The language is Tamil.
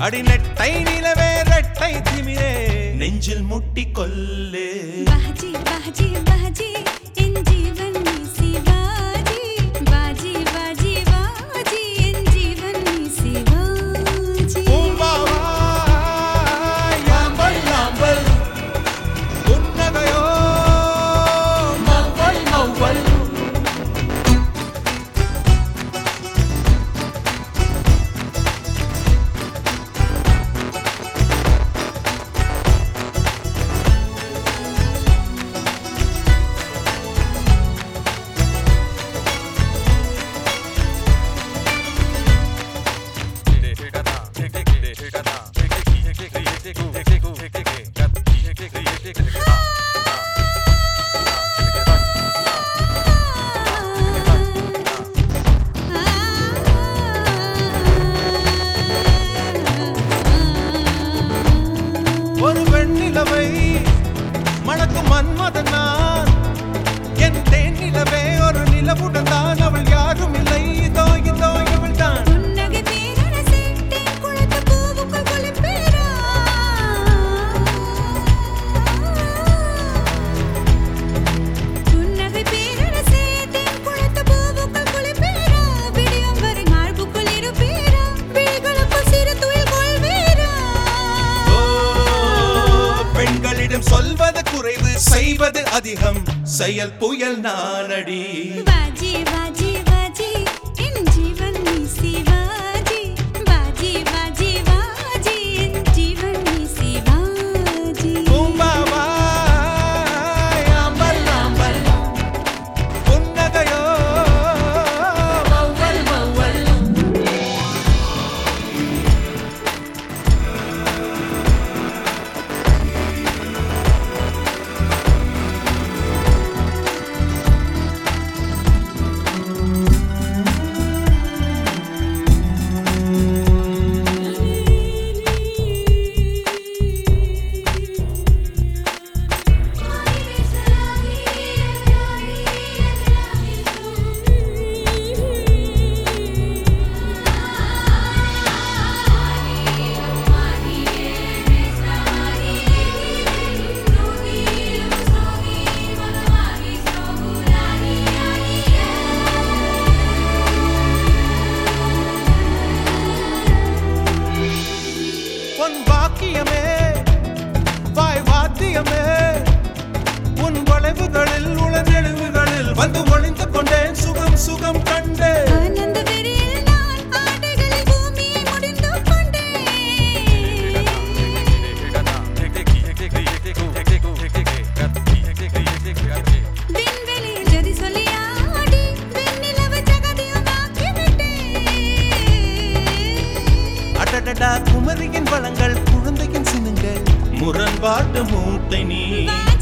அடிநெட்டை நிலவே ரெட்டை திமிரே நெஞ்சில் முட்டி கொல்லு बाजी बाजी बाजी इन जीवन में शिवाजी बाजी बाजी बाजी इन जीवन में शिवाजी பூம்பாவாய் யாம்பல் யாம்பல் புன்னகையோ மௌவல் மௌவல் ஒரு வெண்ணிலவை மணக்கும் மன்மதன் நான் என் தேனிலவே ஒரு நிலவுடன் தான் அவள் யாரும் இல்லை இதோ இதோ இவள் தான் புன்னகை தேரன சேட்டை குளத்து பூவுக்குள் குளிப்பேரா புன்னகை பேரன சேட்டை குளத்து பூவுக்குள் குளிப்பேரா விடியும் வரை மார்புக்குள் இருப்பேரா விழிகளுக்குள் சிறு துயில் கொள்வேரா ஓ, பெண்களிடம் சொல்வது குறைவு செய்வது அதிகம் செயல் புயல் நானடி बाजी बाजी बाजी इन जीवन में शिवाजी बाजी बाजी बाजी इन जीवन में शिवाजी பூம்பாவாய் ஆம்பல் ஆம்பல் புன்னகையோ மௌவல் மௌவல் உன் வாக்கியமே வாய் வாத்தியமே உன் வளைவுகளில் உளநெழுவுகளில் வந்து ஒளிந்து கொண்டேன் சுகம் சுகம் கண்டேன் ஆனந்த வெறியில் நான் ஆடைகளில் பூமியை முடிந்து கொண்டேன் விண்வெளியில் ஜதி சொல்லி ஆடி வெண்ணிலவு ஜகதியும் ஆக்கிவிட்டேன் அடடடா குமரியின் வளங்கள் குழந்தையின் சினுங்கள் முரண்பாட்டு மூட்டை நீ बाजी